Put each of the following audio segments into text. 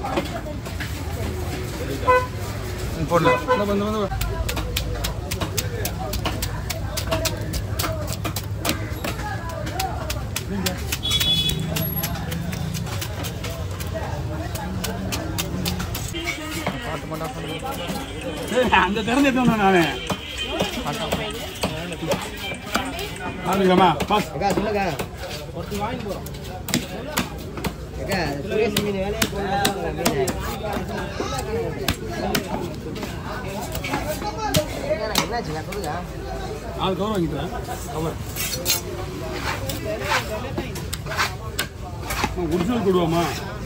போடலாம் இந்த வந்து வந்து ஏய், அந்த திறந்து எடுத்து வந்தேன் நானு பாத்துக்கலாமா பாஸ் அக்கா சொல்லுங்க அக்கா சுரேஷ் மீன் வேலையை போடுங்க மீன் என்னாச்சுங்க சொல்லுங்க நாலு கவர் வாங்கிட்டேன் கவர் ஒரிஜினல் கொடுவாமா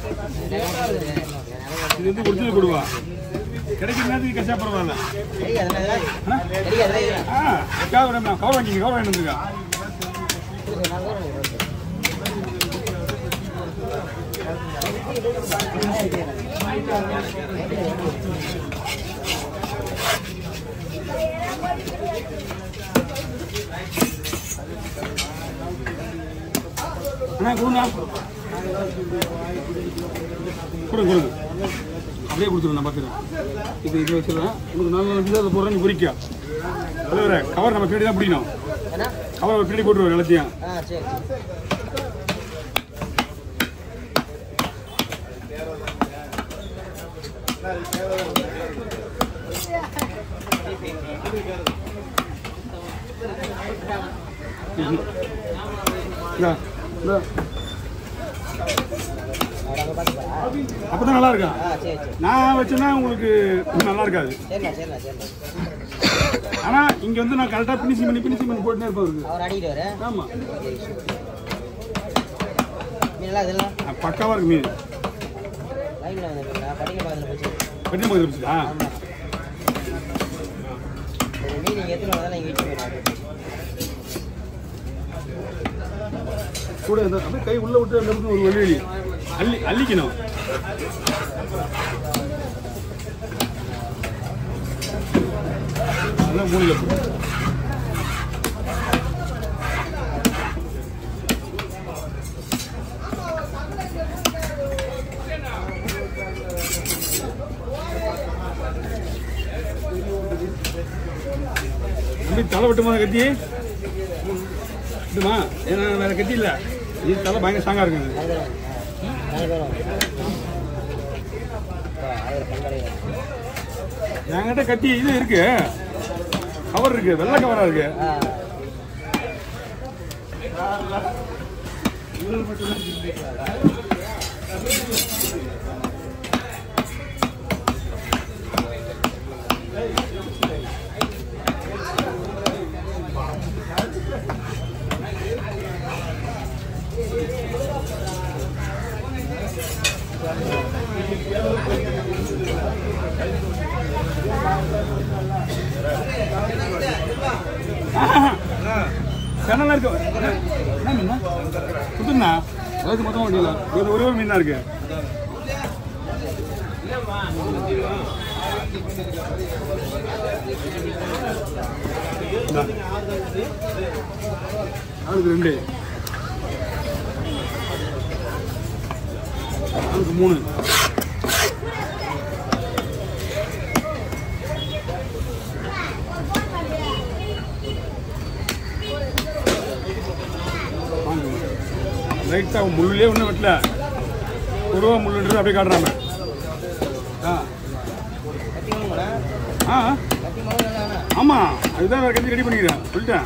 இது வந்து ஒரிஜினல் கொடுவா கிடைக்கிற நேரத்துக்கு கஷ்டா பரவாயில்ல அண்ணா? ஆ கவர் வேணும் கவர் வாங்கிங்க கவர் வாங்கிட்டு வந்துருக்கா அண்ணா கொடுங்க கொடுங்க கொடுங்க அப்படியே கொடுத்துருங்க நான் பார்த்துக்கிறேன் இது இது வச்சிடுறேன் உங்களுக்கு நாலு நாள் அதை போடுறேன் நீ குறிக்க தலைவரே கவர் நம்ம பின்னாடி தான் பிடிக்கணும் என்ன கவர் பின்னாடி போட்டுருவோம் எல்லாத்தையும் ஆ சரி இந்தா, இந்தா. அவங்க பார்த்துப்பா அப்பதான் நல்லா இருக்கா ஆ சரி சரி நான் வச்சேன்னா உங்களுக்கு நல்லா இருக்காது சரிண்ணா சரிண்ணா சரிண்ணா ஆனா இங்க வந்து நான் கரெக்டா பினிஷிங் பண்ணி பினிஷிங் பண்ணி போட்டுனே இருப்பேன் அவருக்கு அவர் அடிக்கிட்டு வர ஆமா மீனெல்லாம் இதெல்லாம் ஆ, பக்காவா இருக்கு மீன் லைனில் வந்து மீனா படிக்க பாதில் போச்சு கட்டி மாதிரி இருந்துச்சா ஒரு மீன் நீங்கள் எத்தனை வந்தாலும் எங்கள் வீட்டுக்கு போயிடாது கூட இந்த அப்படியே கை உள்ள விட்டு அந்த பக்கம் ஒரு வழி வழி அள்ளி அள்ளிக்கணும் அதான் மூணில் தம்பி தலை விட்டுமா கத்தி விட்டுமா ஏன்னா வேற கத்தி இல்லை இது தலை பயங்கர ஸ்ட்ராங்காக இருக்குங்க நாலு பேரும் நாலு பேரும் அதில் பங்கடையும் என்கிட்ட கத்தி இது இருக்கு கவர் இருக்கு வெள்ளை கவரா இருக்கு ஆ கண்ணெல்லாம் இருக்கு என்ன மீன் புதுண்ணா எல்லாத்தையும் மொத்தமாக வண்டியில் இது ஒரே ஒரு மீன் தான் இருக்கு இந்தா. ஆளுக்கு ரெண்டு ஆளுக்கு மூணு லைட்டாக முள்ளுலே ஒன்றும் வெட்டல ஒரு ரூபா முள்ளுன்றது அப்படியே காட்டுறாங்க ஆ கட்டி வாங்க ஆ கட்டி வாங்க நல்லா வேணாம் ஆமாம் அதுதான் வேறு கட்டி ரெடி பண்ணிக்கிறேன் சொல்லிட்டேன்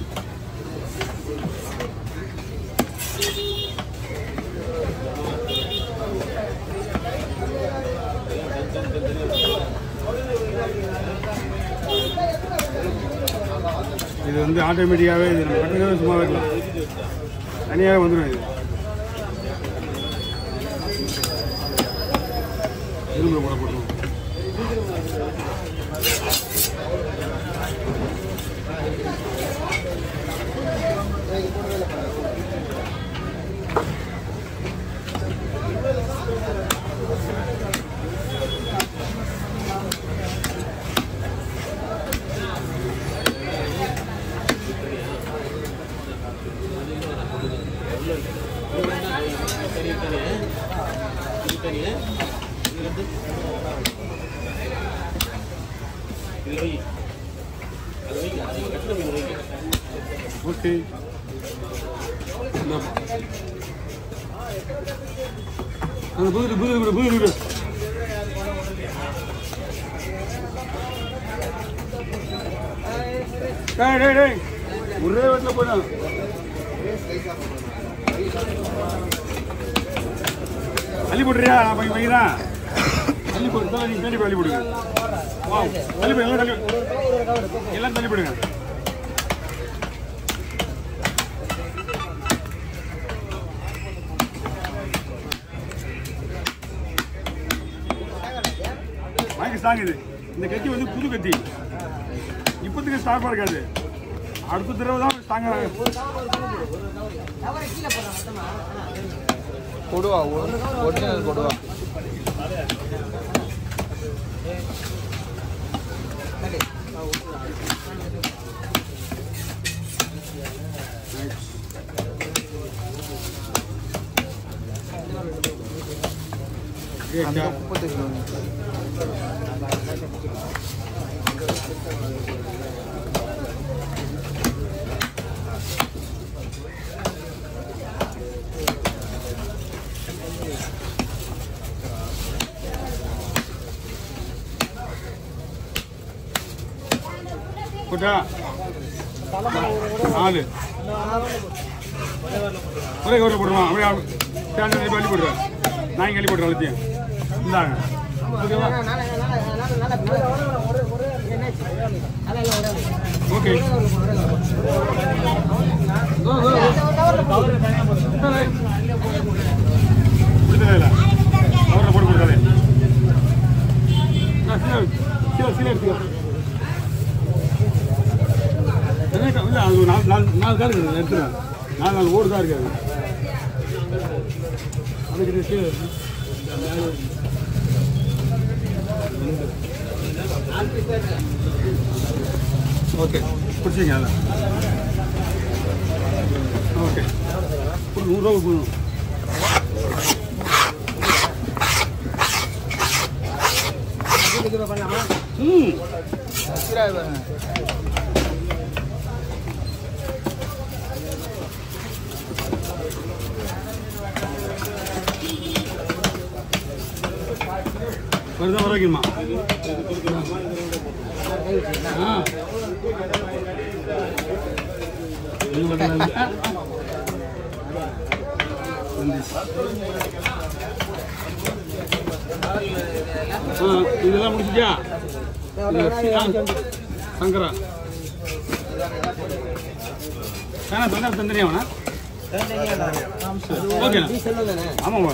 இது வந்து ஆட்டோமேட்டிக்காகவே இது நம்ம கட்டுறதே சும்மா வைக்கலாம் தனியாகவே வந்துடும் இது இரும்புல போட போட்டுருவோம் ஓகே இந்தாப்பா. அந்த புது புது புது புது புது டேய் டேய் டேய் ஒரே வீட்டில் போயிடும் அள்ளி போட்டுறியா நான் பையன் வைக்கிறேன் அள்ளி போட்டு தான் நீங்கள் தள்ளி அள்ளி போடுங்க வா தள்ளி போடுங்க எல்லாம் தள்ளி எல்லாம் தள்ளி போடுங்க மைக்கு ஸ்ட்ராங் இது இந்த கத்தி வந்து புது கத்தி இப்போதைக்கு ஸ்டார்பாக இருக்காது அடுத்த தடவை தான் ஸ்ட்ராங்காக கொடுவா ஒரிஜினல் கொடுவா அந்த முப்பத்தி கிலோமீட்டர் போட்டா நாலு ஒரே கவரில் போட்டுருவான் அப்படியே ஸ்டாண்டர்ட் இப்போ அள்ளி போட்டுருவேன் நான் இங்கே அள்ளி போட்டுருவேன் அழுத்தியும் இந்தாங்க ஓகேவா ஓகே கொடுத்ததே இல்லை கவரில் போட்டு கொடுத்தாலே சீலை சீலை எடுத்துக்கோ என்ன இல்லை அது ஒரு நாலு நாலு நாலு கார் இருக்குது எடுத்துருவேன் நாலு நாலு ஓடு தான் இருக்காது அதுக்கு கீழே ஓகே பிடிச்சிங்க அதில் ஓகே ஒரு நூறுரூவா கொடுக்கணும் பண்ணலாமா ம் சீராக பாருங்க வருதா வர வைக்கணுமா ஆ இது வரல. ஆ, இதெல்லாம் முடிச்சிட்டியா சங்கரா வேணா தந்தா தந்தனியா வேணா ஓகேண்ணா டீசல் தானே ஆமாம்மா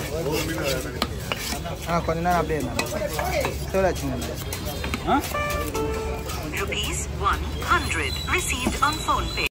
ஆ கொஞ்ச நேரம் அப்படியே இருந்தாங்க எவ்வளோ ஆச்சுங்க ஆ Rupees 100 received on phone pay.